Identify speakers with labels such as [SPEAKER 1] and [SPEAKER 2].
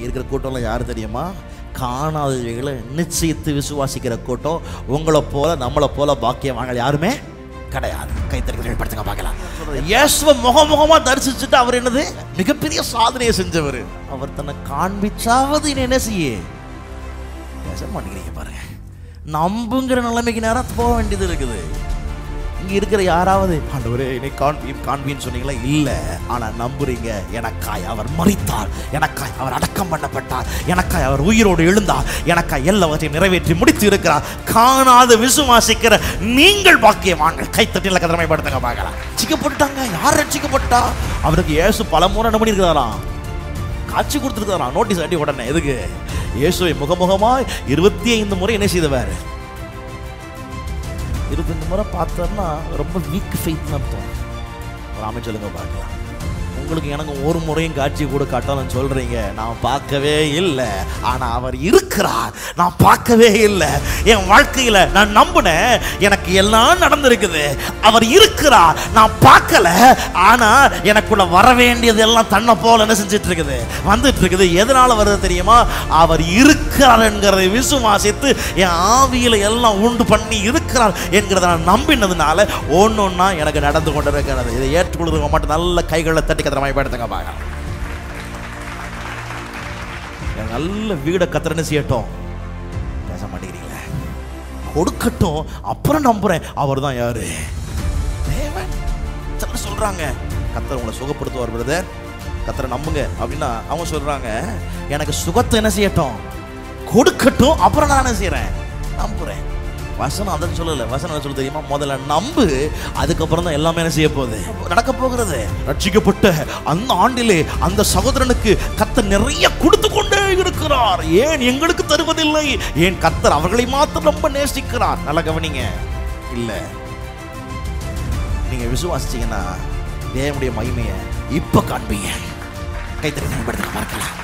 [SPEAKER 1] இங்க இருக்கிற கூட்டம்லாம் யார் தெரியுமா காணாதவைகளை நிச்சயித்து விசுவாசிக்கிற கூட்டம் உங்களை போல நம்மளை போல பாக்கியவாங்க யாருமே கிடையாது கைத்தறிகள் படுத்துங்க பார்க்கலாம் இயேசுவ முகமுகமா தரிசிச்சுட்டு அவர் என்னது மிகப்பெரிய சாதனையை செஞ்சவர் அவர் தன்னை காண்பிச்சாவது இன்னும் என்ன செய்ய பேச மாட்டேங்கிறீங்க பாருங்க நம்புங்கிற நிலைமைக்கு நேரம் போக வேண்டியது இருக்குது இங்க இருக்கிற யாராவது ஆண்டவரே என்னை காண்பி காண்பின்னு சொன்னீங்களா இல்ல ஆனா நம்புறீங்க எனக்காய் அவர் மறித்தார் எனக்காய் அவர் அடக்கம் பண்ணப்பட்டார் எனக்காய் அவர் உயிரோடு எழுந்தார் எனக்காய் எல்லாவற்றையும் நிறைவேற்றி முடித்து இருக்கிறார் காணாத விசுவாசிக்கிற நீங்கள் பாக்கியவான்கள் கைத்தட்டில கதிரமைப்படுத்துங்க பார்க்கலாம் ரட்சிக்கப்பட்டுட்டாங்க யார் ரட்சிக்கப்பட்டா அவருக்கு இயேசு பல முறை என்ன பண்ணியிருக்கிறாராம் காட்சி கொடுத்துருக்காராம் நோட்டீஸ் அடி உடனே எதுக்கு இயேசுவை முகமுகமாய் இருபத்தி ஐந்து முறை என்ன செய்தவர் இருபத்தஞ்சு முறை பார்த்தோம்னா ரொம்ப வீக் ஃபெய்த்னு அர்த்தம் ராமே சொல்லுங்க பார்க்கலாம் உங்களுக்கு எனக்கு ஒரு முறையும் காட்சி கூட காட்டாலும் சொல்றீங்க நான் பார்க்கவே இல்லை ஆனா அவர் இருக்கிறார் நான் பார்க்கவே இல்லை என் வாழ்க்கையில நான் நம்பினேன் எனக்கு எல்லாம் நடந்திருக்குது அவர் இருக்கிறார் நான் பார்க்கல ஆனா எனக்குள்ள வர வேண்டியது எல்லாம் தன்னை போல என்ன செஞ்சுட்டு இருக்குது வந்துட்டு இருக்குது எதனால வருது தெரியுமா அவர் இருக்கிறார் என்கிறதை விசுவாசித்து என் ஆவியில எல்லாம் உண்டு பண்ணி இருக்கிறார் என்கிறத நான் நம்பினதுனால ஒன்னொன்னா எனக்கு நடந்து கொண்டு இருக்கிறது இதை ஏற்றுக்கொள்ளுறவங்க மட்டும் நல்ல கைகளை தட்டி கத்திரமாய் படுத்துங்க பார்க்கலாம் எனக்கு நல்ல வீடை கத்திரன்னு செய்யட்டும் பேச மாட்டேங்கிறீங்களே கொடுக்கட்டும் அப்புறம் நம்புறேன் அவர் தான் யாரு தேவன் சிலர் சொல்றாங்க கத்தர் உங்களை சுகப்படுத்துவார் பிரதர் கத்தரை நம்புங்க அப்படின்னா அவங்க சொல்றாங்க எனக்கு சுகத்தை என்ன செய்யட்டும் கொடுக்கட்டும் அப்புறம் நான் என்ன செய்யறேன் நம்புறேன் வசனம் அதை சொல்லல வசனம் என்ன சொல்ல தெரியுமா முதல்ல நம்பு அதுக்கப்புறம் தான் எல்லாமே என்ன செய்ய போகுது நடக்க போகிறது ரட்சிக்கப்பட்ட அந்த ஆண்டிலே அந்த சகோதரனுக்கு கத்தர் நிறைய கொடுத்து கொண்டே இருக்கிறார் ஏன் எங்களுக்கு தருவதில்லை ஏன் கத்தர் அவர்களை மாத்திரம் ரொம்ப நேசிக்கிறார் நல்லா கவனிங்க இல்லை நீங்க விசுவாசிச்சீங்கன்னா தேவனுடைய மகிமையை இப்ப காண்பீங்க கைத்தறி பயன்படுத்த பார்க்கலாம்